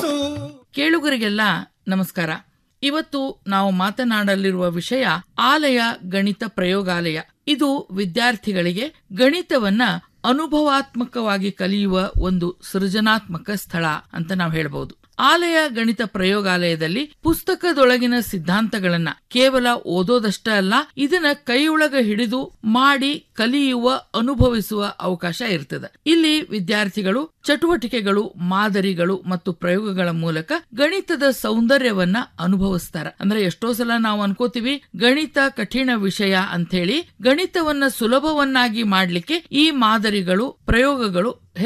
ಕನಸು ಕೇಳುಗರಿಗೆಲ್ಲ ನಮಸ್ಕಾರ ಇವತ್ತು ನಾವು ಮಾತನಾಡಲಿರುವ ವಿಷಯ ಆಲಯ ಗಣಿತ ಪ್ರಯೋಗಾಲಯ ಇದು ವಿದ್ಯಾರ್ಥಿಗಳಿಗೆ ಗಣಿತವನ್ನ ಅನುಭವಾತ್ಮಕವಾಗಿ ಕಲಿಯುವ ಒಂದು ಸೃಜನಾತ್ಮಕ ಸ್ಥಳ ಅಂತ ನಾವು ಹೇಳ್ಬಹುದು ಆಲಯ ಗಣಿತ ಪ್ರಯೋಗಾಲಯದಲ್ಲಿ ಪುಸ್ತಕದೊಳಗಿನ ಸಿದ್ಧಾಂತಗಳನ್ನ ಕೇವಲ ಓದೋದಷ್ಟ ಅಲ್ಲ ಇದನ್ನ ಕೈಯೊಳಗ ಹಿಡಿದು ಮಾಡಿ ಕಲಿಯುವ ಅನುಭವಿಸುವ ಅವಕಾಶ ಇರ್ತದೆ ಇಲ್ಲಿ ವಿದ್ಯಾರ್ಥಿಗಳು ಚಟುವಟಿಕೆಗಳು ಮಾದರಿಗಳು ಮತ್ತು ಪ್ರಯೋಗಗಳ ಮೂಲಕ ಗಣಿತದ ಸೌಂದರ್ಯವನ್ನ ಅನುಭವಿಸ್ತಾರ ಅಂದ್ರೆ ಎಷ್ಟೋ ಸಲ ನಾವು ಅನ್ಕೋತೀವಿ ಗಣಿತ ಕಠಿಣ ವಿಷಯ ಅಂತ ಹೇಳಿ ಗಣಿತವನ್ನ ಸುಲಭವನ್ನಾಗಿ ಮಾಡ್ಲಿಕ್ಕೆ ಈ ಮಾದರಿಗಳು ಪ್ರಯೋಗಗಳು